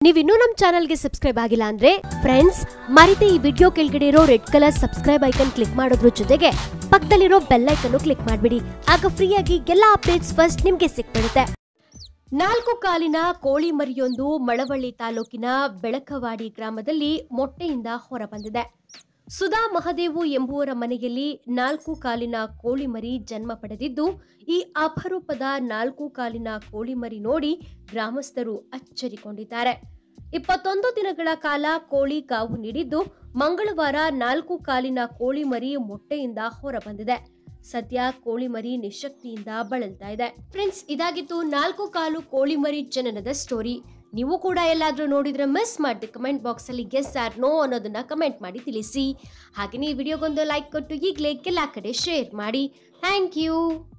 ನೀವಿನ್ನೂ ನಮ್ಮ ಚಾನಲ್ಗೆ ಸಬ್ಸ್ಕ್ರೈಬ್ ಆಗಿಲ್ಲ ಅಂದ್ರೆ ಫ್ರೆಂಡ್ಸ್ ಮರಿತೆ ಈ ವಿಡಿಯೋ ಕೆಳಗಡೆ ಇರೋ red colour subscribe icon click ಮಾಡೋದ್ರ ಜೊತೆಗೆ ಪಕ್ಕದಲ್ಲಿರೋ ಬೆಲ್ ಐಕನ್ ಕ್ಲಿಕ್ ಮಾಡಿಬಿಡಿ ಆಗ ಫ್ರೀಯಾಗಿ ಎಲ್ಲ ಅಪ್ಡೇಟ್ಸ್ ಫಸ್ಟ್ ನಿಮ್ಗೆ ಸಿಕ್ಬಿಡುತ್ತೆ ನಾಲ್ಕು ಕಾಲಿನ ಕೋಳಿ ಮರಿಯೊಂದು ಮಳವಳ್ಳಿ ತಾಲೂಕಿನ ಬೆಳಕವಾಡಿ ಗ್ರಾಮದಲ್ಲಿ ಮೊಟ್ಟೆಯಿಂದ ಹೊರಬಂದಿದೆ ಸುಧಾ ಮಹದೇವು ಎಂಬುವರ ಮನೆಯಲ್ಲಿ ನಾಲ್ಕು ಕಾಲಿನ ಕೋಳಿ ಮರಿ ಜನ್ಮ ಪಡೆದಿದ್ದು ಈ ಅಪರೂಪದ ನಾಲ್ಕು ಕಾಲಿನ ಕೋಳಿ ಮರಿ ನೋಡಿ ಗ್ರಾಮಸ್ಥರು ಅಚ್ಚರಿಕೊಂಡಿದ್ದಾರೆ ಇಪ್ಪತ್ತೊಂದು ದಿನಗಳ ಕಾಲ ಕೋಳಿ ಕಾವು ನೀಡಿದ್ದು ಮಂಗಳವಾರ ನಾಲ್ಕು ಕಾಲಿನ ಕೋಳಿ ಮರಿ ಮೊಟ್ಟೆಯಿಂದ ಹೊರಬಂದಿದೆ ಸದ್ಯ ಕೋಳಿ ಮರಿ ನಿಶಕ್ತಿಯಿಂದ ಬಳಲ್ತಾ ಇದೆ ಫ್ರೆಂಡ್ಸ್ ಇದಾಗಿತ್ತು ನಾಲ್ಕು ಕಾಲು ಕೋಳಿ ಮರಿ ಜನನದ ಸ್ಟೋರಿ ನೀವು ಕೂಡ ಎಲ್ಲಾದ್ರೂ ನೋಡಿದ್ರೆ ಮಿಸ್ ಮಾಡಿ ಕಮೆಂಟ್ ಬಾಕ್ಸ್ ಅಲ್ಲಿ ಗೆಸ್ ಆರ್ ನೋ ಅನ್ನೋದನ್ನ ಕಮೆಂಟ್ ಮಾಡಿ ತಿಳಿಸಿ ಹಾಗೆಯೇ ಈ ವಿಡಿಯೋಗೊಂದು ಲೈಕ್ ಕೊಟ್ಟು ಈಗಲೇ ಕೆಲ ಕಡೆ ಶೇರ್ ಮಾಡಿ ಥ್ಯಾಂಕ್ ಯು